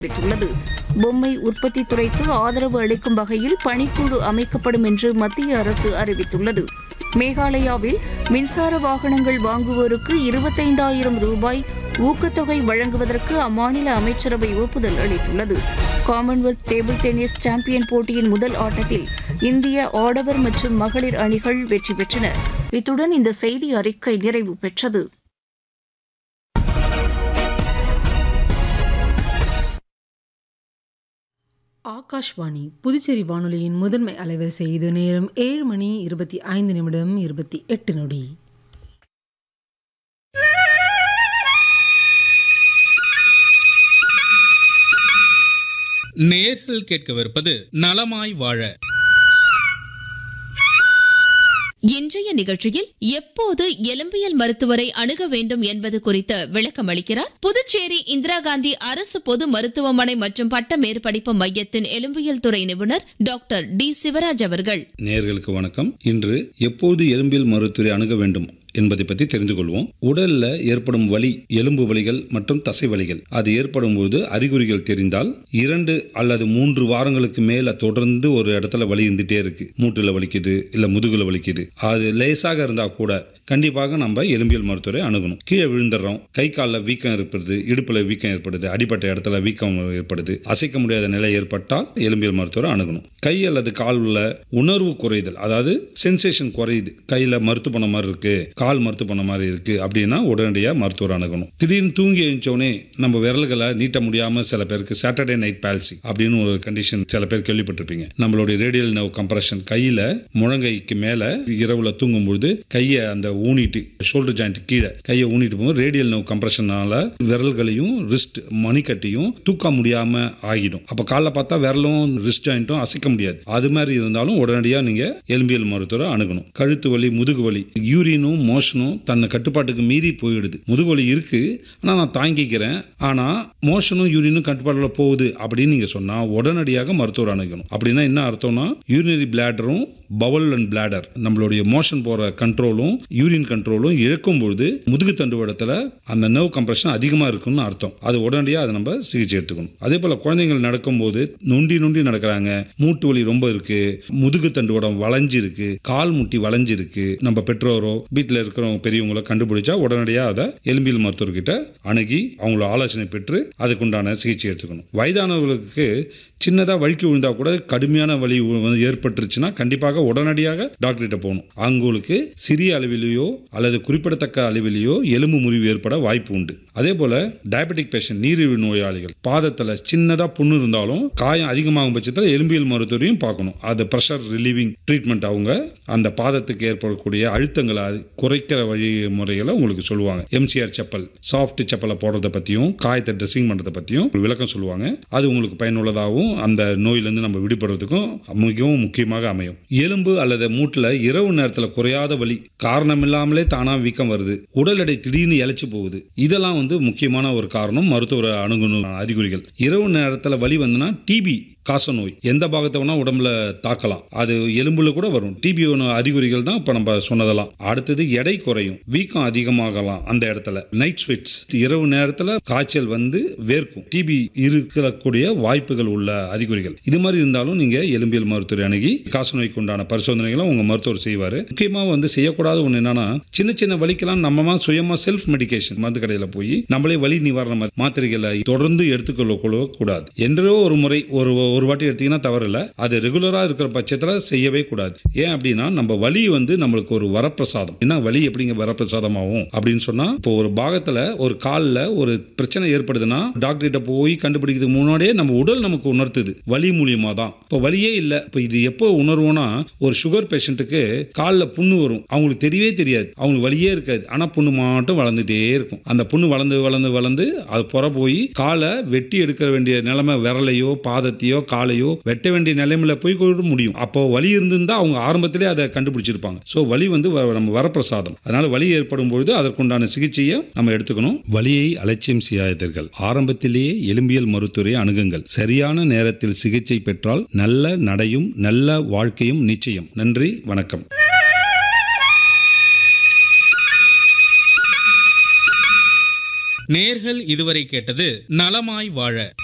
தெரிவித்துள்ளது பொம்மை உற்பத்தி துறைக்கு ஆதரவு அளிக்கும் வகையில் பணிக்குழு அமைக்கப்படும் என்று மத்திய அரசு அறிவித்துள்ளது மேகாலயாவில் மின்சார வாகனங்கள் வாங்குவோருக்கு இருபத்தைந்தாயிரம் ரூபாய் ஊக்கத்தொகை வழங்குவதற்கு அம்மாநில அமைச்சரவை ஒப்புதல் அளித்துள்ளது காமன்வெல்த் டேபிள் டென்னிஸ் சாம்பியன் போட்டியின் முதல் ஆட்டத்தில் இந்திய ஆடவர் மற்றும் மகளிர் அணிகள் வெற்றி பெற்றன இத்துடன் இந்த செய்தி அறிக்கை நிறைவு பெற்றது ஆகாஷ்வாணி புதுச்சேரி வானொலியின் முதன்மை அலைவரிசை இது நேரம் ஏழு மணி இருபத்தி ஐந்து நிமிடம் இருபத்தி எட்டு நொடி நேர்கள் கேட்கவிருப்பது நலமாய் வாழ இன்றைய நிகழ்ச்சியில் எப்போது எலும்பியல் மருத்துவரை அணுக வேண்டும் என்பது குறித்து விளக்கம் அளிக்கிறார் புதுச்சேரி இந்திரா காந்தி அரசு பொது மருத்துவமனை மற்றும் பட்ட மேற்படிப்பு மையத்தின் எலும்பியல் துறை நிபுணர் டாக்டர் டி சிவராஜ் அவர்கள் நேயர்களுக்கு வணக்கம் இன்று எப்போது எலும்பியல் மருத்துவரை அணுக வேண்டும் என்பதை பற்றி தெரிந்து கொள்வோம் உடல்ல ஏற்படும் வலி எலும்பு வலிகள் மற்றும் தசை வலிகள் அது ஏற்படும் போது அறிகுறிகள் தெரிந்தால் இரண்டு அல்லது மூன்று வாரங்களுக்கு மேல தொடர்ந்து ஒரு இடத்துல வலி இருந்துட்டே இருக்கு மூட்டுல வலிக்குது இல்ல முதுகுல வலிக்குது அது லேசாக இருந்தா கூட கண்டிப்பாக நம்ம எலும்பியல் மருத்துவரை அணுகணும் கீழே விழுந்துடுறோம் கை காலில் வீக்கம் ஏற்படுது இடுப்புல வீக்கம் ஏற்படுது அடிப்பட்ட இடத்துல வீக்கம் ஏற்படுது அசைக்க முடியாத நிலை ஏற்பட்டால் எலும்பியல் மருத்துவரை அணுகணும் கை அல்லது கால்ல உணர்வு குறைதல் அதாவது சென்சேஷன் குறையுது கையில மருத்து பண்ண மாதிரி இருக்கு கால் மருத்து பண்ண மாதிரி இருக்கு அப்படின்னா உடனடியாக மருத்துவர் அணுகணும் திடீர்னு தூங்கி எழுந்தோடனே நம்ம விரல்களை நீட்ட முடியாம சில பேருக்கு சாட்டர்டே நைட் பால்சி அப்படின்னு ஒரு கண்டிஷன் சில பேர் கேள்விப்பட்டிருப்பீங்க நம்மளுடைய ரேடியல் நர்வ் கம்ப்ரஷன் கையில முழங்கைக்கு மேல இரவுல தூங்கும் பொழுது கையை அந்த ஊனிட்டு ஷோல்டர் ஜாயிண்ட் கீழே கையை ஊனிட்டு போகும்போது ரேடியல் நர்வ் கம்ப்ரஷனால விரல்களையும் ரிஸ்ட் மணிக்கட்டையும் தூக்க முடியாம ஆகிடும் அப்ப காலைல பார்த்தா விரலும் ரிஸ்ட் ஜாயிண்ட்டும் அசைக்க முடியாது அது மாதிரி இருந்தாலும் உடனடியாக நீங்க எலும்பியல் மருத்துவரை அணுகணும் கழுத்து வலி முதுகு வலி யூரினும் மோஷனும் தன்னை கட்டுப்பாட்டுக்கு மீறி போயிடுது முதுகு வலி இருக்கு ஆனால் நான் தாங்கிக்கிறேன் ஆனால் மோஷனும் யூரினும் கட்டுப்பாட்டில் போகுது அப்படின்னு நீங்க சொன்னா உடனடியாக மருத்துவர் அணுகணும் அப்படின்னா என்ன அர்த்தம்னா யூரினரி பிளாடரும் பவல் அண்ட் பிளாடர் நம்மளுடைய மோஷன் போற கண்ட்ரோலும் யூரின் கண்ட்ரோலும் இழக்கும் பொழுது முதுகு தண்டுவடத்தில் அந்த நர்வ் கம்ப்ரெஷன் அதிகமாக இருக்கும்னு அர்த்தம் அது உடனடியாக அதை நம்ம சிகிச்சை எடுத்துக்கணும் அதே போல் குழந்தைகள் நடக்கும்போது நொண்டி நொண்டி நடக்கிறாங்க மூட்டு வலி ரொம்ப இருக்கு முதுகு தண்டுவடம் வளைஞ்சு இருக்கு கால் முட்டி வளைஞ்சு இருக்கு நம்ம பெற்றோரோ வீட்டில் இருக்கிறவங்க பெரியவங்களோ கண்டுபிடிச்சா உடனடியாக அதை எலும்பியல் மருத்துவர்கிட்ட அணுகி அவங்கள ஆலோசனை பெற்று அதுக்குண்டான சிகிச்சை எடுத்துக்கணும் வயதானவர்களுக்கு சின்னதாக வழுக்கி விழுந்தா கூட கடுமையான வலி வந்து ஏற்பட்டுருச்சுன்னா கண்டிப்பாக உடனடியாக டாக்டர்கிட்ட போகணும் அவங்களுக்கு சிறிய அளவிலேயோ அல்லது குறிப்பிடத்தக்க அளவிலேயோ எலும்பு முறிவு ஏற்பட வாய்ப்பு உண்டு அதே போல டயபெட்டிக் பேஷண்ட் நீரிழிவு நோயாளிகள் பாதத்தில் சின்னதாக புண்ணு இருந்தாலும் காயம் அதிகமாகும் பட்சத்தில் எலும்பியல் மருத்துவரையும் பார்க்கணும் அது ப்ரெஷர் ரிலீவிங் ட்ரீட்மெண்ட் அவங்க அந்த பாதத்துக்கு ஏற்படக்கூடிய அழுத்தங்களை அது குறைக்கிற வழிமுறைகளை உங்களுக்கு சொல்லுவாங்க எம்சிஆர் செப்பல் சாஃப்ட் செப்பலை போடுறத பற்றியும் காயத்தை ட்ரெஸ்ஸிங் பண்ணுறதை பற்றியும் விளக்கம் சொல்லுவாங்க அது உங்களுக்கு பயனுள்ளதாகவும் அந்த நோயிலிருந்து நம்ம விடுபடுறதுக்கும் மிகவும் முக்கியமாக அமையும் எலும்பு அல்லது மூட்டில் இரவு நேரத்தில் குறையாத வலி காரணம் இல்லாமலே தானா வீக்கம் வருது உடல் எடை திடீர்னு இழைச்சு போகுது இதெல்லாம் வந்து முக்கியமான ஒரு காரணம் மருத்துவ அணுகணும் அறிகுறிகள் இரவு நேரத்தில் வலி வந்துன்னா டிபி காச நோய் எந்த பாகத்தை வேணா உடம்புல தாக்கலாம் அது எலும்புல கூட வரும் டிபி அறிகுறிகள் தான் இப்போ நம்ம சொன்னதெல்லாம் அடுத்தது எடை குறையும் வீக்கம் அதிகமாகலாம் அந்த இடத்துல நைட் ஸ்வெட்ஸ் இரவு நேரத்தில் காய்ச்சல் வந்து வேர்க்கும் டிபி இருக்கக்கூடிய வாய்ப்புகள் உள்ள அறிகுறிகள் இது மாதிரி இருந்தாலும் நீங்க எலும்பியல் மருத்துவரை அணுகி காசநோய்க்கு உண்டான பரிசோதனைகளை உங்க மருத்துவர் செய்வார் முக்கியமாக வந்து செய்யக்கூடாத ஒன்று என்னன்னா சின்ன சின்ன வலிக்கெல்லாம் நம்ம சுயமா செல்ஃப் மெடிகேஷன் மருந்து கடையில் போய் நம்மளே வலி நிவாரண மா- மாத்திரைகளை தொடர்ந்து எடுத்துக்கொள்ள கொள்ள கூடாது என்றோ ஒரு முறை ஒரு ஒரு வாட்டி எடுத்தீங்கன்னா தவறில்ல அது ரெகுலரா இருக்கிற பட்சத்தில் செய்யவே கூடாது ஏன் அப்படின்னா நம்ம வலி வந்து நம்மளுக்கு ஒரு வரப்பிரசாதம் என்ன வலி எப்படிங்க வரப்பிரசாதமாகும் அப்படின்னு சொன்னா இப்போ ஒரு பாகத்துல ஒரு காலில் ஒரு பிரச்சனை ஏற்படுதுன்னா டாக்டர் கிட்ட போய் கண்டுபிடிக்கிறதுக்கு முன்னாடியே நம்ம உடல் நமக்கு உணர்த்துது வலி மூலியமா தான் இப்போ வலியே இல்லை இப்போ இது எப்போ உணர்வோம்னா ஒரு சுகர் பேஷண்ட்டுக்கு காலில் புண்ணு வரும் அவங்களுக்கு தெரியவே தெரியாது அவங்களுக்கு வலியே இருக்காது ஆனால் புண்ணு மட்டும் வளர்ந்துட்டே இருக்கும் அந்த புண்ணு வளர்ந்து வளர்ந்து வளர்ந்து அது புற போய் காலை வெட்டி எடுக்க வேண்டிய நிலைமை விரலையோ பாதத்தையோ காலையோ வெட்ட வேண்டிய நிலைமையில போய் கூட முடியும் அப்போ வலி இருந்திருந்தா அவங்க ஆரம்பத்திலே அதை கண்டுபிடிச்சிருப்பாங்க ஸோ வலி வந்து வ- நம்ம வரப்பிரசாதம் அதனால வலி ஏற்படும் பொழுது அதற்குண்டான சிகிச்சையை நம்ம எடுத்துக்கணும் வலியை அலட்சியம் செய்யாதீர்கள் ஆரம்பத்திலேயே எலும்பியல் மருத்துவரை அணுகுங்கள் சரியான நேரத்தில் சிகிச்சை பெற்றால் நல்ல நடையும் நல்ல வாழ்க்கையும் நிச்சயம் நன்றி வணக்கம் நேர்கள் இதுவரை கேட்டது நலமாய் வாழ